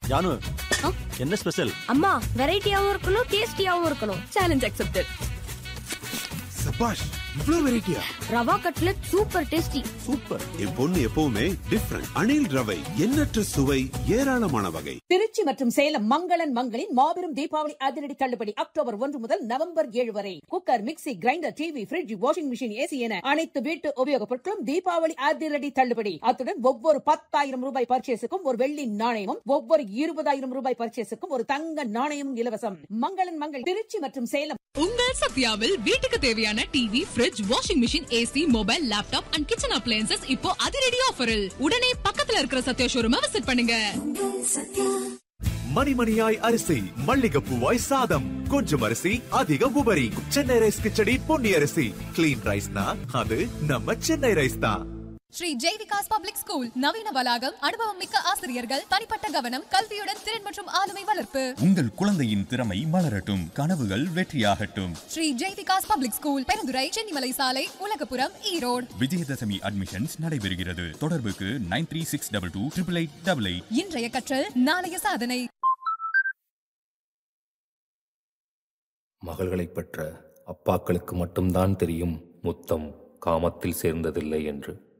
ஜானு ஆ? என்ன ஸ்பெஷல் அம்மா வெரைட்டியாவும் இருக்கணும் டேஸ்டியாவும் இருக்கணும் சேலஞ்ச் அக்செப்டட் சபாஷ் இவ்ளோ வெரைட்டியா rava cutlet super tasty super என் பொண்ணு எப்பவுமே டிஃப்ரெண்ட் அணில் ரவை எண்ணற்ற சுவை ஏராளமான வகை திருச்சி மற்றும் சேலம் மங்களன் மங்களின் மாபெரும் தீபாவளி அதிரடி தள்ளுபடி அக்டோபர் ஒன்று முதல் நவம்பர் ஏழு வரை cooker mixie grinder TV fridge washing machine AC என அனைத்து வீட்டு உபயோகப் பொருட்களும் தீபாவளி அதிரடி தள்ளுபடி அத்துடன் ஒவ்வொரு பத்தாயிரம் ரூபாய் பர்ச்சேஸுக்கும் ஒரு வெள்ளி நாணயமும் ஒவ்வொரு இருபதாயிரம் ரூபாய் பர்ச்சேஸுக்கும் ஒரு தங்க நாணயமும் இலவசம் மங்களன் மங்கள் திருச்சி மற்றும் சேலம் உங்கள் சத்யாவில் வீட்டுக்கு தேவையான TV fridge washing machine AC mobile laptop and kitchen appliances இப்போ அதிரடி ஆஃபரில் உடனே பக்கத்துல இருக்கிற சத்யா ஷோரூமை விசிட் பண்ணுங்க மணிமணியாய் அரிசி மல்லிகப்பூவாய் சாதம் கொஞ்சம் அரிசி அதிக உபரி சென்னை ரைஸ் கிச்சடி பொன்னி அரிசி கிளீன் ரைஸ்னா அது நம்ம சென்னை ரைஸ் தான் ஸ்ரீ ஜெய்விகாஸ் பப்ளிக் ஸ்கூல் நவீன வளாகம் அனுபவம் மிக்க ஆசிரியர்கள் தனிப்பட்ட கவனம் கல்வியுடன் திறன் மற்றும் ஆளுமை வளர்ப்பு உங்கள் குழந்தையின் திறமை மலரட்டும் கனவுகள் வெற்றியாகட்டும் ஸ்ரீ ஜெய்விகாஸ் பப்ளிக் ஸ்கூல் பெருந்துறை சென்னிமலை சாலை உலகபுரம் ஈரோடு விஜயதசமி அட்மிஷன்ஸ் நடைபெறுகிறது தொடர்புக்கு nine three six double two triple eight double eight இன்றைய கற்றல் நாளைய சாதனை மகள்களைப் பெற்ற அப்பாக்களுக்கு மட்டும்தான் தெரியும் முத்தம் காமத்தில் சேர்ந்ததில்லை என்று